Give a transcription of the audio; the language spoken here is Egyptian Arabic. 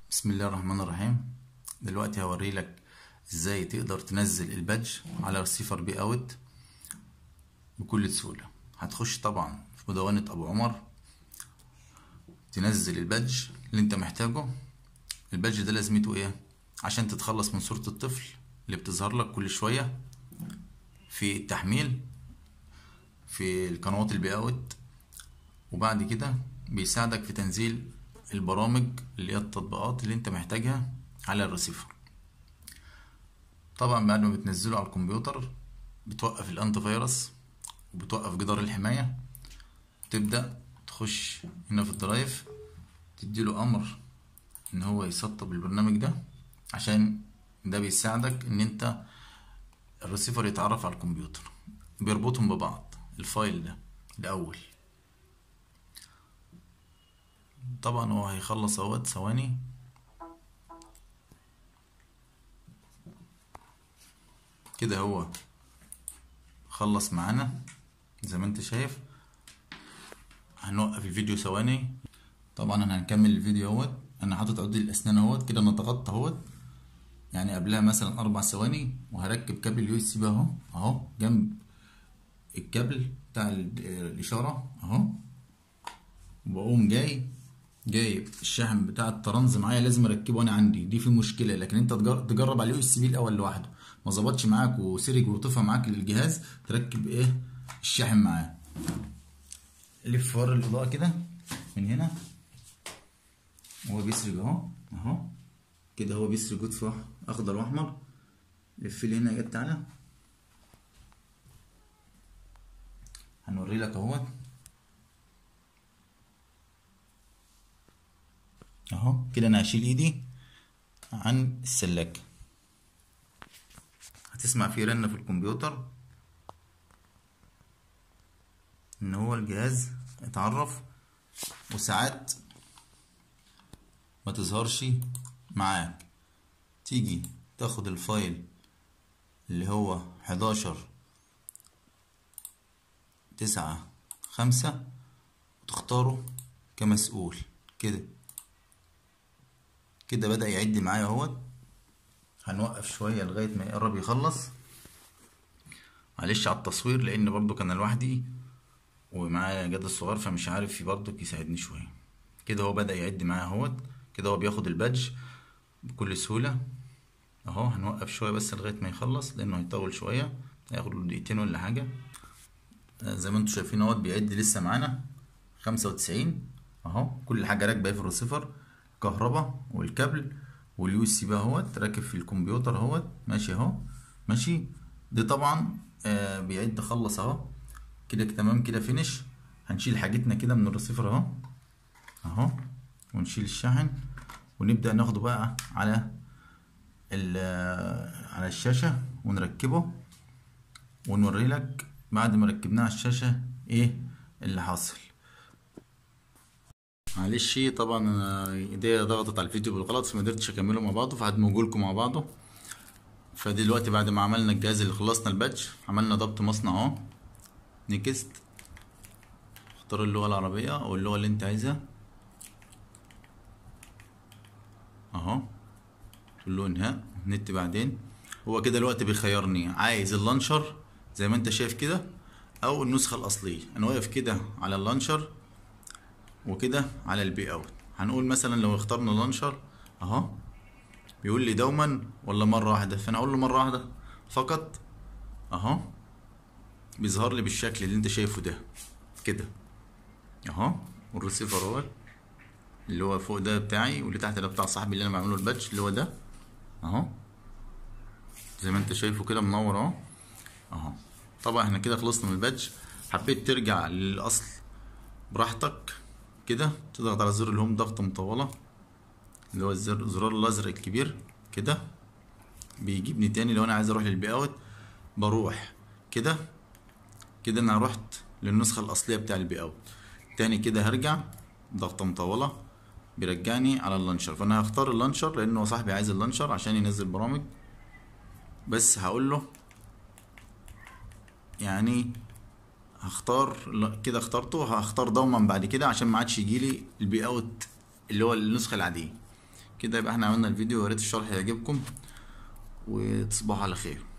بسم الله الرحمن الرحيم دلوقتي هوري لك ازاي تقدر تنزل البادج على رسيفر بي اوت بكل سهولة هتخش طبعا في مدونة ابو عمر تنزل البادج اللي انت محتاجه البادج ده لازمته ايه عشان تتخلص من صورة الطفل اللي بتظهر لك كل شوية في التحميل في القنوات البي اوت وبعد كده بيساعدك في تنزيل البرامج اللي هي التطبيقات اللي انت محتاجها على الرسيفر طبعا بعد ما بتنزله على الكمبيوتر بتوقف الانتي فيروس وبتوقف جدار الحماية تبدأ تخش هنا في الدرايف تديله امر ان هو يسطب البرنامج ده عشان ده بيساعدك ان انت الرسيفر يتعرف على الكمبيوتر بيربطهم ببعض الفايل ده الاول طبعا هو هيخلص اهوت ثواني كده هو خلص معانا زي ما انت شايف هنوقف الفيديو ثواني طبعا انا هنكمل الفيديو اهوت انا حاطط عقد الاسنان اهوت كده انا ضغطت اهوت يعني قبلها مثلا اربع ثواني وهركب كابل اليو اس بي اهو اهو جنب الكابل بتاع الاشاره اهو وبقوم جاي جايب الشاحن بتاع الترانز معايا لازم اركبه انا عندي دي في مشكله لكن انت تجرب على اليو اس بي الاول لوحده ما ظبطش معاك وسرج وطفى معاك للجهاز تركب ايه الشاحن معاه لف ورا الاضاءه كده من هنا وهو بيسرج اهو اهو كده هو بيسرج وطفى اخضر واحمر لف لي هنا جت تعالى هنوري لك اهوت اهو كده انا هشيل ايدي عن السلاكة هتسمع فيه رنة في الكمبيوتر ان هو الجهاز اتعرف وساعات ما تظهرش معاك تيجي تاخد الفايل اللي هو حداشر تسعة خمسة وتختاره كمسؤول كده كده بدأ يعد معايا اهوت هنوقف شوية لغاية ما يقرب يخلص معلش على التصوير لأن برضو كان لوحدي ومعايا جد الصغير فمش عارف برضو يساعدني شوية كده هو بدأ يعد معايا اهوت كده هو بياخد البادج بكل سهولة اهو هنوقف شوية بس لغاية ما يخلص لأنه هيطول شوية هياخد له دقيقتين ولا حاجة زي ما انتوا شايفين اهوت بيعد لسه معانا خمسة وتسعين اهو كل حاجة راكبة في الرسيفر الكهرباء والكابل واليو اس بي اهوت راكب في الكمبيوتر اهوت ماشي اهو ماشي دي طبعا آه بيعد خلص اهو كده تمام كده فينش هنشيل حاجتنا كده من الرسيفر اهو اهو ونشيل الشاحن ونبدأ ناخده بقى على على الشاشة ونركبه ونوري لك بعد ما ركبناه على الشاشة ايه اللي حاصل معلش طبعا انا ايديا ضغطت على الفيديو بالغلط فما قدرتش اكمله مع بعضه فهدمجه لكم مع بعضه فدلوقتي بعد ما عملنا الجهاز اللي خلصنا الباتش عملنا ضبط مصنع اهو نكست اختار اللغة العربية او اللغة اللي انت عايزها اهو تقول له انهاء نت بعدين هو كده الوقت بيخيرني عايز اللانشر زي ما انت شايف كده او النسخة الاصلية انا واقف كده على اللانشر وكده على البي اوت هنقول مثلا لو اخترنا لانشر اهو بيقول لي دوما ولا مره واحده فانا اقول له مره واحده فقط اهو بيظهر لي بالشكل اللي انت شايفه ده كده اهو والريسيفر اهو اللي هو فوق ده بتاعي واللي تحت ده بتاع صاحبي اللي انا بعمله الباتش اللي هو ده اهو زي ما انت شايفه كده منور اهو اهو طبعا احنا كده خلصنا من الباتش حبيت ترجع للاصل براحتك كده تضغط على زر الهوم ضغطة مطولة اللي هو الزر الزرار الأزرق الكبير كده بيجيبني تاني لو أنا عايز أروح للبي أوت بروح كده كده أنا رحت للنسخة الأصلية بتاع البي أوت تاني كده هرجع ضغطة مطولة بيرجعني على اللانشر فأنا هختار اللانشر لأن هو صاحبي عايز اللانشر عشان ينزل برامج بس هقول له يعني هختار لا، كده اخترته هختار دوما بعد كده عشان ما عادش يجيلي البي اوت اللي هو النسخه العاديه كده يبقى احنا عملنا الفيديو يا ريت الشرح يعجبكم وتصبحوا على خير